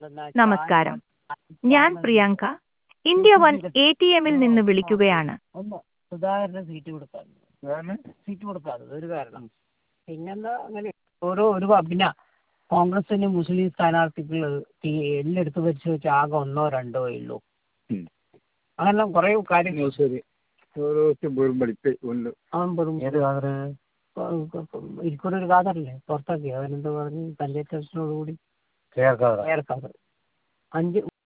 നമസ്കാരം ഞാൻ Priyanka India one A T എമ്മിൽ നിന്ന് വിളിക്കുകയാണ് ഒന്ന് സുധാകരന് സീറ്റ് കൊടുക്കാതെ സീറ്റ് കൊടുക്കാതെ ഒരു കാരണം പിന്നെന്താ അങ്ങനെ ഓരോ ഒരു വ- പിന്നെ കോൺഗ്രസിന് മുസ്ലിം സ്ഥാനാർത്ഥികൾ എല്ലായിടത്ത് വെച്ച് വെച്ച് ആകെ ഒന്നോ രണ്ടോ ഉള്ളൂ ഉം. അങ്ങനെ കുറേ കാര്യങ്ങൾ ശരി ഓരോരുത്തരും വീടും പഠിപ്പ് ഉണ്ട് അവൻ വെറും ഏത് കാതറ് ഇരിക്കൂടെ ഒരു കാതറല്ലേ പുറത്താക്കി അവനെന്താ പറഞ്ഞു പഞ്ചായത്ത് ഇലക്ഷനോടുകൂടി കേൾക്കാതെ വേറെ കാതർ അഞ്ച്